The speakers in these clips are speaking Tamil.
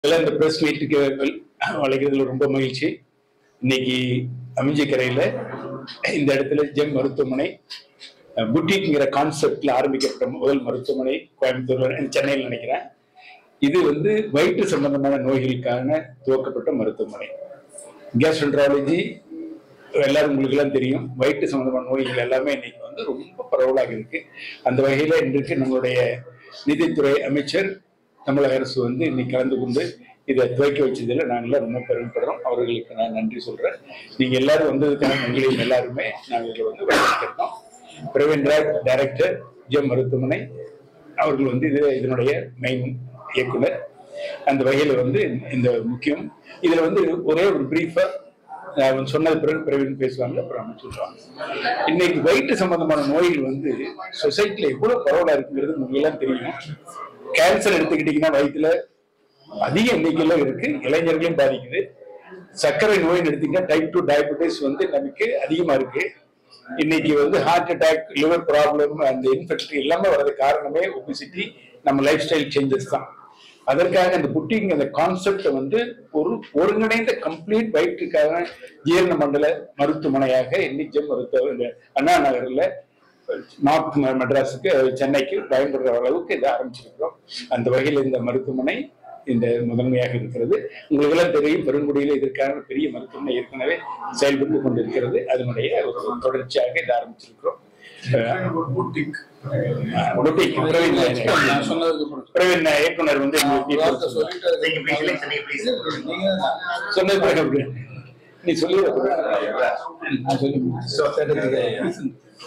இதெல்லாம் இந்த பிரஸ் மீட்டுக்கு வளைக்கிறதுல ரொம்ப மகிழ்ச்சி இன்னைக்கு அமைஞ்சிக்கரையில இந்த இடத்துல ஜெம் மருத்துவமனை புட்டிக்ங்கிற கான்செப்ட்ல ஆரம்பிக்கப்பட்ட முதல் மருத்துவமனை கோயம்புத்தூர் சென்னையில் நினைக்கிறேன் இது வந்து வயிற்று சம்பந்தமான நோய்களுக்கான துவக்கப்பட்ட மருத்துவமனை கேஸ்ட்ரன்ட்ராலஜி எல்லாரும் உங்களுக்கு எல்லாம் தெரியும் வயிற்று சம்பந்தமான நோய்கள் எல்லாமே இன்னைக்கு வந்து ரொம்ப பரவலாக இருக்கு அந்த வகையில இன்றைக்கு நம்மளுடைய நிதித்துறை அமைச்சர் தமிழக அரசு வந்து இன்னைக்கு கலந்து கொண்டு இதை துவக்கி வச்சதுல நாங்களாம் ரொம்ப பெருமைப்படுறோம் அவர்களுக்கு நான் நன்றி சொல்றேன் நீங்க எல்லாரும் வந்ததுக்கான உங்களையும் எல்லாருமே நாங்கள் இதில் வந்து வரவேற்கிறோம் பிரவீன் ராஜ் டைரக்டர் ஜெம் மருத்துவமனை அவர்கள் வந்து இது இதனுடைய மெயின் இயக்குனர் அந்த வகையில வந்து இந்த முக்கியம் இதுல வந்து ஒரே ஒரு பிரீஃபா அவன் சொன்னது பிறகு பிரவீன் பேசுவாங்க அப்புறம் அவன் சொல்லுவாங்க இன்னைக்கு வயிற்று சம்பந்தமான நோய்கள் வந்து சொசைட்டில எவ்வளவு பரவலா இருக்குங்கிறது உங்களுக்கு எல்லாம் தெரியும் கேன்சர் எடுத்துக்கிட்டீங்கன்னா வயிற்றுல அதிக எண்ணிக்கையில இருக்கு இளைஞர்களையும் பாதிக்குது சர்க்கரை நோய்னு எடுத்தீங்கன்னா டைப் டூ டயபெட்டிஸ் வந்து நமக்கு அதிகமா இருக்கு இன்னைக்கு வந்து ஹார்ட் அட்டாக் லிவர் ப்ராப்ளம் அந்த இன்ஃபெக்ஷன் எல்லாமே வர்றது காரணமே ஒபிசிட்டி நம்ம லைஃப் ஸ்டைல் சேஞ்சஸ் தான் அதற்காக அந்த புட்டிங் அந்த கான்செப்ட் வந்து ஒரு ஒருங்கிணைந்த கம்ப்ளீட் வயிற்றுக்கான ஜீரண மண்டல மருத்துவமனையாக இன்னைக்கு மருத்துவ இந்த அண்ணா நகர்ல நார்த் மெட்ராஸுக்கு சென்னைக்கு பயன்படுற அளவுக்கு இதை ஆரம்பிச்சிருக்கிறோம் அந்த வகையில் இந்த மருத்துவமனை இந்த முதன்மையாக இருக்கிறது உங்களுக்கு எல்லாம் தெரியும் பெருங்குடியில இதற்கான பெரிய மருத்துவமனை ஏற்கனவே செயல்பட்டு கொண்டிருக்கிறது அதனுடைய ஒரு தொடர்ச்சியாக இதை ஆரம்பிச்சிருக்கிறோம் புட்டிக். புட்டிக், பிரவீன் நான் சொன்னதுக்கு அப்புறம் பிரவீன் இயக்குனர் வந்து ஒரு வார்த்தை எங்களுக்கு சொல்லிட்டு நீங்க please, please, நீங்க please. நீங்க தான். சொன்னது பிறகு அப்படி. நீ சொல்லி நான் சொல்லி முடிச்சேன்.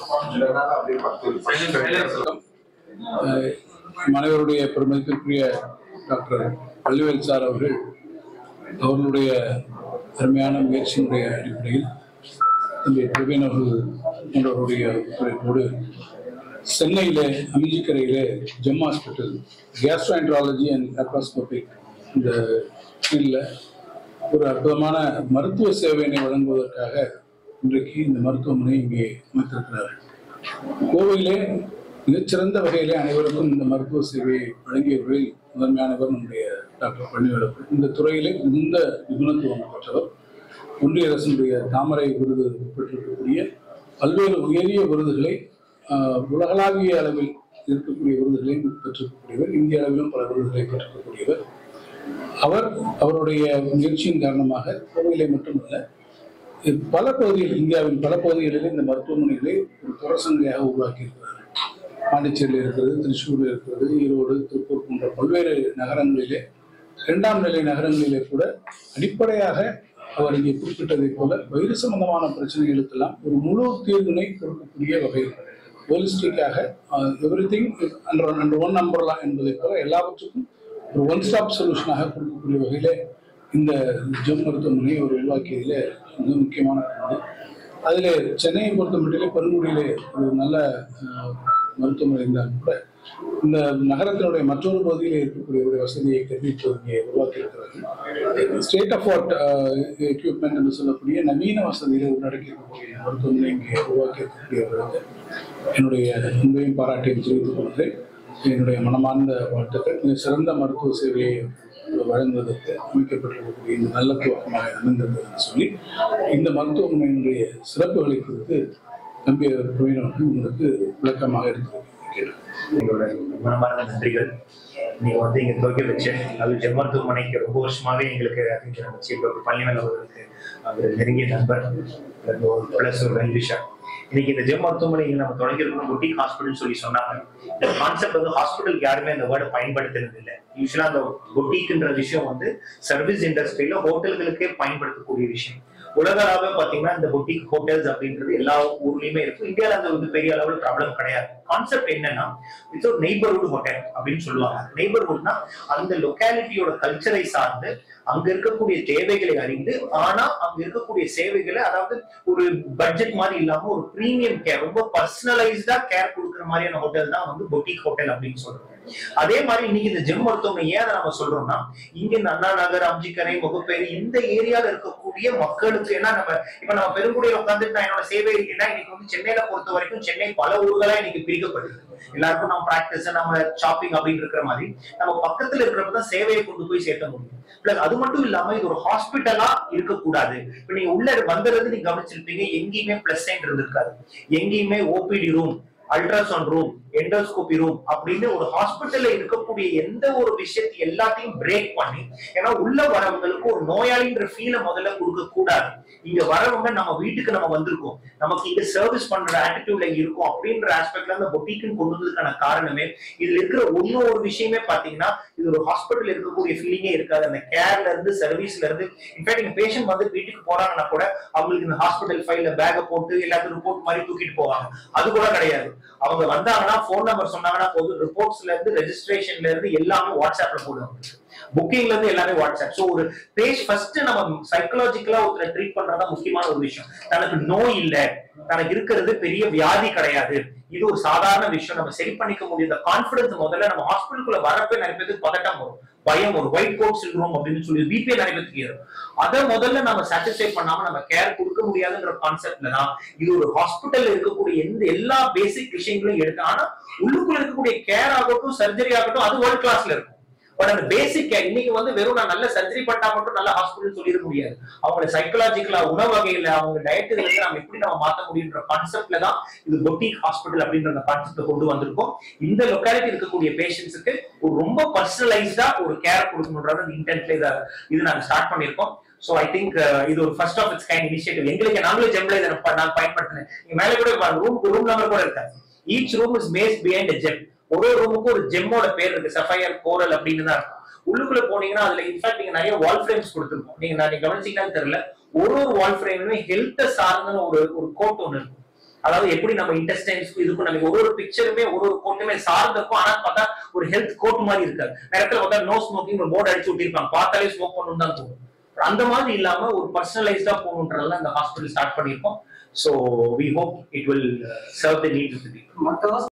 அஹ், மனைவருடைய பெருமதிப்பிற்குரிய டாக்டர் பள்ளிவேல் சார் அவர்கள் அவர்களுடைய அருமையான முயற்சியினுடைய அடிப்படையில் இந்த பிரவீன் அவர்கள் போன்றவருடைய ஒத்துழைப்போடு சென்னையிலே அமிஞ்சிக்கரையிலே Gem hospital gastroenterology and laparoscopic இந்த ஃபீல்டில் ஒரு அற்புதமான மருத்துவ சேவையினை வழங்குவதற்காக இன்றைக்கு இந்த மருத்துவமனை இங்கே அமைத்திருக்கிறார்கள் கோவையிலே மிகச்சிறந்த வகையிலே அனைவருக்கும் இந்த மருத்துவ சேவையை வழங்கியவர்களில் முதன்மையானவர் நம்முடைய டாக்டர் பழனிவேலப்பர் இந்த துறையிலே மிகுந்த நிபுணத்துவம் பெற்றவர் ஒன்றிய அரசினுடைய தாமரை விருது பெற்றிருக்கக்கூடிய பல்வேறு உயரிய விருதுகளை ஆஹ், உலகளாவிய அளவில் இருக்கக்கூடிய விருதுகளை பெற்றிருக்கக்கூடியவர் இந்திய அளவிலும் பல விருதுகளை பெற்றிருக்கக்கூடியவர் அவர் அவருடைய முயற்சியின் காரணமாக கோவையிலே மட்டுமல்ல இது பல பகுதிகள் இந்தியாவின் பல பகுதிகளில் இந்த மருத்துவமனைகளை ஒரு தொடர்சங்கையாக உருவாக்கி இருக்கிறார்கள் பாண்டிச்சேரியில் இருக்கிறது திருச்சூரில் இருக்கிறது ஈரோடு திருப்பூர் போன்ற பல்வேறு நகரங்களிலே இரண்டாம் நிலை நகரங்களிலே கூட அடிப்படையாக அவர் இங்கே குறிப்பிட்டதைப் போல வயிறு சம்பந்தமான பிரச்சனைகளுக்கெல்லாம் ஒரு முழு தீர்வினை கொடுக்கக்கூடிய வகையில் ஹோலிஸ்டிக்காக everything under under one நம்பர்லாம் என்பதைப் போல எல்லாவற்றுக்கும் ஒரு ஒன் ஸ்டாப் சொல்யூஷனாக கொடுக்கக்கூடிய வகையிலே இந்த ஜெம் மருத்துவமனையை அவர் உருவாக்கியதில் மிக முக்கியமான பங்கு அதில் சென்னையை பொறுத்த மட்டிலே பெருங்குடியிலே ஒரு நல்ல அஹ், மருத்துவமனை இருந்தாலும் கூட இந்த நகரத்தினுடைய மற்றொரு பகுதியில் இருக்கக்கூடிய ஒரு வசதியை கருதி இப்போது இங்கே உருவாக்கியிருக்கிறார்கள் ஸ்டேட் ஆஃப் ஆர்ட் எக்யூப்மெண்ட் என்று சொல்லக்கூடிய நவீன வசதிகளை உள்ளடக்கி இருக்கக்கூடிய மருத்துவமனை இங்கே உருவாக்கியிருக்கக்கூடியவர்களுக்கு என்னுடைய அன்பையும் பாராட்டையும் தெரிவித்துக் கொள்கிறேன் என்னுடைய மனமார்ந்த வாழ்த்துக்கள் மிக சிறந்த மருத்துவ சேவையை வழங்குவதற்கு அமைக்கப்பட்டிருக்கக்கூடிய இந்த நல்ல துவக்கமாக அமைந்தது என்று சொல்லி இந்த மருத்துவமனையினுடைய சிறப்புகளை குறித்து நம்பிய பிரவீன் அவர்கள் உங்களுக்கு விளக்கமாக எடுத்துரைக்கிறேன் உங்களோட மனமார்ந்த நன்றிகள் நீங்க வந்து இங்க துவக்கி வச்சு அது ஜெம் மருத்துவமனைக்கு ரொம்ப வருஷமாவே எங்களுக்கு அறிஞர் அமைச்சு டாக்டர் பழனிவேல் அவர்களுக்கு அவர் நெருங்கிய நண்பர் பிளஸ் ஒரு வெல்விஷர் இன்னைக்கு இந்த ஜெம் மருத்துவமனை இங்க நம்ம தொடங்கி இருக்கணும் புட்டிக் ஹாஸ்பிட்டல் சொல்லி சொன்னாங்க இந்த கான்செப்ட் வந்து ஹாஸ்பிட்டலுக்கு யாருமே அந்த வேர்டை பயன்படுத்துறது இல்லை யூஸ்வலா அந்த புட்டிக்ன்ற விஷயம் வந்து சர்வீஸ் இண்டஸ்ட்ரியில ஹோட்டல்களுக்கே பயன்படுத்தக்கூடிய விஷயம் உலக அளவில் பாத்தீங்கன்னா இந்த புட்டிக் ஹோட்டல்ஸ் அப்படின்றது எல்லா ஊர்லயுமே இருக்கும் இந்தியால அந்த வந்து பெரிய அளவில் ப்ராப்ளம் கிடையாது கான்செப்ட் என்னன்னா இட்ஸ் ஒரு நெய்பர்ஹுட் ஹோட்டல் அப்படின்னு சொல்லுவாங்க நெய்பர்ஹுட்னா அந்த லொக்காலிட்டியோட கல்ச்சரை சார்ந்து அங்க இருக்கக்கூடிய தேவைகளை அறிந்து ஆனா அங்க இருக்கக்கூடிய சேவைகளை அதாவது ஒரு பட்ஜெட் மாதிரி இல்லாம ஒரு பிரீமியம் கேர் ரொம்ப பர்சனலைஸ்டா கேர் கொடுக்குற மாதிரியான ஹோட்டல் தான் வந்து பொட்டிக் ஹோட்டல் அப்படின்னு சொல்றாங்க அதே மாதிரி இன்னைக்கு இந்த ஜெம் மருத்துவமனை ஏன் அதை நம்ம சொல்றோம்னா இங்க இந்த அண்ணா நகர் அம்ஜிக்கரை முகப்பேரி இந்த ஏரியால இருக்கக்கூடிய மக்களுக்கு ஏன்னா நம்ம இப்ப நம்ம பெருங்குடியில உட்காந்துட்டு நான் என்னோட சேவை ஏன்னா இன்னைக்கு வந்து சென்னையில பொறுத்த வரைக்கும் சென்னை பல ஊர்களா இன்னைக்கு பிரிக்கப்படுது எல்லாருக்கும் நம்ம பிராக்டிஸ் நம்ம ஷாப்பிங் அப்படின்னு இருக்கிற மாதிரி நம்ம பக்கத்துல இருக்கிறப்ப தான் சேவையை கொண்டு போய் சேர்த்த முடியும் பிளஸ் அது மட்டும் இல்லாம இது ஒரு ஹாஸ்பிட்டலா இருக்கக்கூடாது இப்ப நீங்க உள்ள வந்தது நீங்க கவனிச்சிருப்பீங்க எங்கேயுமே பிளஸ் சைன் இருந்திருக்காது எங்கேயுமே OPD room ultrasound room endoscopy room அப்படின்னு ஒரு ஹாஸ்பிட்டல்ல இருக்கக்கூடிய எந்த ஒரு விஷயத்தை எல்லாத்தையும் பிரேக் பண்ணி ஏன்னா உள்ள வரவங்களுக்கு ஒரு நோயாளின்ற ஃபீலை முதல்ல கொடுக்க கூடாது இங்க வரவங்க நம்ம வீட்டுக்கு நம்ம வந்திருக்கோம் நமக்கு இங்க சர்வீஸ் பண்ற ஆட்டிடியூட்ல இருக்கும் அப்படின்ற ஆஸ்பெக்ட்ல அந்த பொட்டிக்குன்னு கொண்டு வந்ததுக்கான காரணமே இதுல இருக்கிற ஒண்ணு ஒரு விஷயமே பாத்தீங்கன்னா இது ஒரு ஹாஸ்பிட்டல் இருக்கக்கூடிய ஃபீலிங்கே இருக்காது அந்த கேர்ல இருந்து சர்வீஸ்ல இருந்து இன்ஃபேக்ட் எங்க பேஷண்ட் வந்து வீட்டுக்கு போறாங்கன்னா கூட அவங்களுக்கு இந்த ஹாஸ்பிட்டல் ஃபைல்ல பேக போட்டு எல்லாத்தையும் ரிப்போர்ட் மாதிரி தூக்கிட்டு போவாங்க அது கூட கிடையாது அவங்க வந்தாங்கன்னா ஃபோன் நம்பர் சொன்னாங்கன்னா போதும் ரிப்போர்ட்ஸ்ல இருந்து ரெஜிஸ்ட்ரேஷன்ல இருந்து எல்லாமே வாட்ஸ்அப்ல போடுவாங்க புக்கிங்ல இருந்து எல்லாமே வாட்ஸ்அப் சோ ஒரு பேஜ் ஃபர்ஸ்ட் நம்ம சைக்கலாஜிக்கலா ஒருத்தரை ட்ரீட் பண்றதா முக்கியமான ஒரு விஷயம் தனக்கு நோய் இல்ல தனக்கு இருக்கிறது பெரிய வியாதி கிடையாது இது ஒரு சாதாரண விஷயம் நம்ம சரி பண்ணிக்க முடியாத கான்பிடன்ஸ் முதல்ல நம்ம ஹாஸ்பிட்டலுக்குள்ள வரப்பே நிறைய பேருக்கு பதட்டம் வரும் பயம் ஒரு ஒயிட் கோட் சிண்ட்ரோம் அப்படின்னு சொல்லி பிபி நிறைய பேருக்கு ஏறும் அதை முதல்ல நம்ம சாட்டிஸ்ஃபை பண்ணாம நம்ம கேர் கொடுக்க முடியாதுன்ற கான்செப்ட்ல தான் இது ஒரு ஹாஸ்பிட்டல்ல இருக்கக்கூடிய எந்த எல்லா பேசிக் விஷயங்களும் எடுத்து ஆனா உள்ளுக்குள்ள இருக்கக்கூடிய கேர் ஆகட்டும் சர்ஜரி ஆகட்டும் அது வேர்ல்ட் கிளாஸ்ல இருக்கும் பட் அந்த பேசிக் கேர் இன்னைக்கு வந்து வெறும் நான் நல்ல சர்ஜரி பண்ணா மட்டும் நல்ல ஹாஸ்பிட்டல் சொல்லிட முடியாது அவங்கள சைக்கலாஜிக்கலா உணவு வகையில அவங்க டயட்டுல இருந்து நம்ம எப்படி நம்ம மாத்த முடியுன்ற கான்செப்ட்ல தான் இது பொட்டிக் ஹாஸ்பிட்டல் அப்படின்ற அந்த கான்செப்ட் கொண்டு வந்திருக்கோம் இந்த லொக்காலிட்டி இருக்கக்கூடிய பேஷண்ட்ஸுக்கு ஒரு ரொம்ப பர்சனலைஸ்டா ஒரு கேர் கொடுக்கணுன்றது இன்டென்ட்ல இதை இது நாங்க ஸ்டார்ட் பண்ணியிருக்கோம் சோ ஐ திங்க் இது ஒரு first of its kind initiative எங்களுக்கு நாங்களே ஜெம்ல இதை நான் நான் பயன்படுத்தினேன் நீங்க மேல கூட ரூம் ரூம் நம்பர் கூட இருக்காது each room is maze behind Gem ஒரு ஒரு ரூமுக்கும் ஒரு ஜெம்மோட பேர் இருக்கு சஃபயர் கோரல் அப்படின்னு தான் இருக்கும் உள்ளுக்குள்ள போனீங்கன்னா அதுல இன்ஃபேக்ட் நீங்க நிறைய வால் ஃப்ரேம்ஸ் கொடுத்துருக்கோம் நீங்க நான் நீங்க கவனிச்சீங்கன்னு தெரியல ஒரு ஒரு வால் ஃப்ரேமுமே ஹெல்த்தை சார்ந்த ஒரு ஒரு கோட் ஒன்று இருக்கும் அதாவது எப்படி நம்ம இன்டெஸ்டைன்ஸ்க்கும் இதுக்கும் நம்ம ஒரு ஒரு பிக்சருமே ஒரு ஒரு கோட்டுமே சார்ந்திருக்கும் ஆனா பார்த்தா ஒரு ஹெல்த் கோட் மாதிரி இருக்காது நேரத்துல பார்த்தா நோ ஸ்மோக்கிங் ஒரு போர்டு அடிச்சு விட்டிருப்பாங்க பார்த்தாலே ஸ்மோக் பண்ணணும் தான் தோணும் அந்த மாதிரி இல்லாம ஒரு பர்சனலைஸ்டா போகணுன்றதெல்லாம் இந்த ஹாஸ்பிட்டல் ஸ்டார்ட் பண்ணியிருக்கோம் so we hope it will serve the need of the மற்ற